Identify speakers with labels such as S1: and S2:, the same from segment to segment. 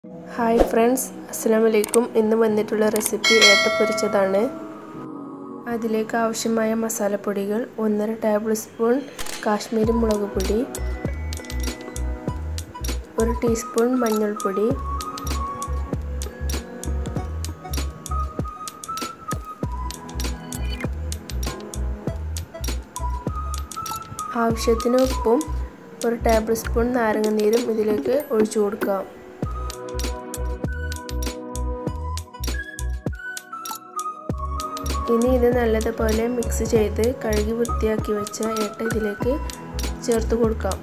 S1: hi friends അസ്സാം വലൈക്കും ഇന്ന് വന്നിട്ടുള്ള റെസിപ്പി ഏട്ട പൊരിച്ചതാണ് അതിലേക്ക് ആവശ്യമായ മസാലപ്പൊടികൾ ഒന്നര ടേബിൾ സ്പൂൺ കാശ്മീരി മുളക് പൊടി ഒരു ടീസ്പൂൺ മഞ്ഞൾപ്പൊടി ആവശ്യത്തിന് ഉപ്പും ഒരു ടേബിൾ സ്പൂൺ നാരങ്ങനീരും ഇതിലേക്ക് ഒഴിച്ചു കൊടുക്കാം ഇനി ഇത് നല്ലതുപോലെ മിക്സ് ചെയ്ത് കഴുകി വൃത്തിയാക്കി വെച്ച ഏട്ട ഇതിലേക്ക് ചേർത്ത് കൊടുക്കാം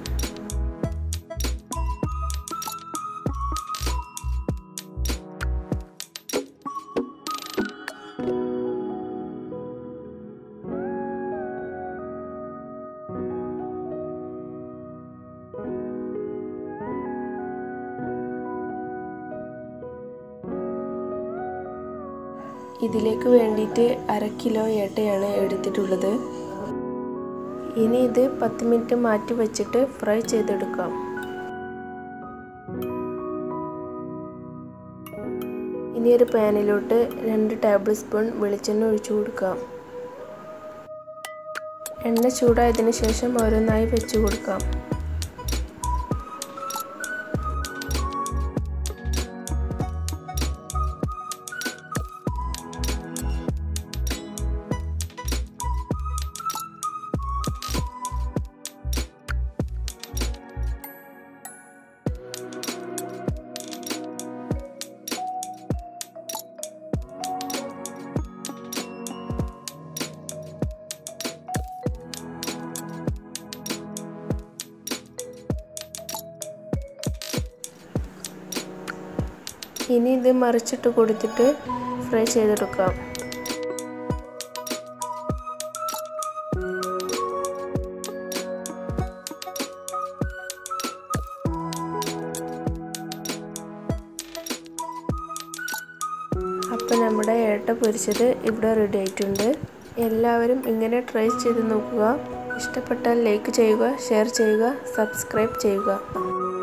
S1: ഇതിലേക്ക് വേണ്ടിയിട്ട് അര കിലോ ഏട്ടയാണ് എടുത്തിട്ടുള്ളത് ഇനി ഇത് പത്ത് മിനിറ്റ് മാറ്റി വെച്ചിട്ട് ഫ്രൈ ചെയ്തെടുക്കാം ഇനി ഒരു പാനിലോട്ട് രണ്ട് ടേബിൾ സ്പൂൺ വെളിച്ചെണ്ണ ഒഴിച്ചു കൊടുക്കാം എണ്ണ ചൂടായതിനു ശേഷം ഓരോന്നായി വെച്ച് കൊടുക്കാം ഇനി ഇത് മറിച്ചിട്ട് കൊടുത്തിട്ട് ഫ്രൈ ചെയ്തെടുക്കാം അപ്പം നമ്മുടെ ഏട്ട പൊരിച്ചത് ഇവിടെ റെഡി ആയിട്ടുണ്ട് എല്ലാവരും ഇങ്ങനെ ട്രൈ ചെയ്ത് നോക്കുക ഇഷ്ടപ്പെട്ടാൽ ലൈക്ക് ചെയ്യുക ഷെയർ ചെയ്യുക സബ്സ്ക്രൈബ് ചെയ്യുക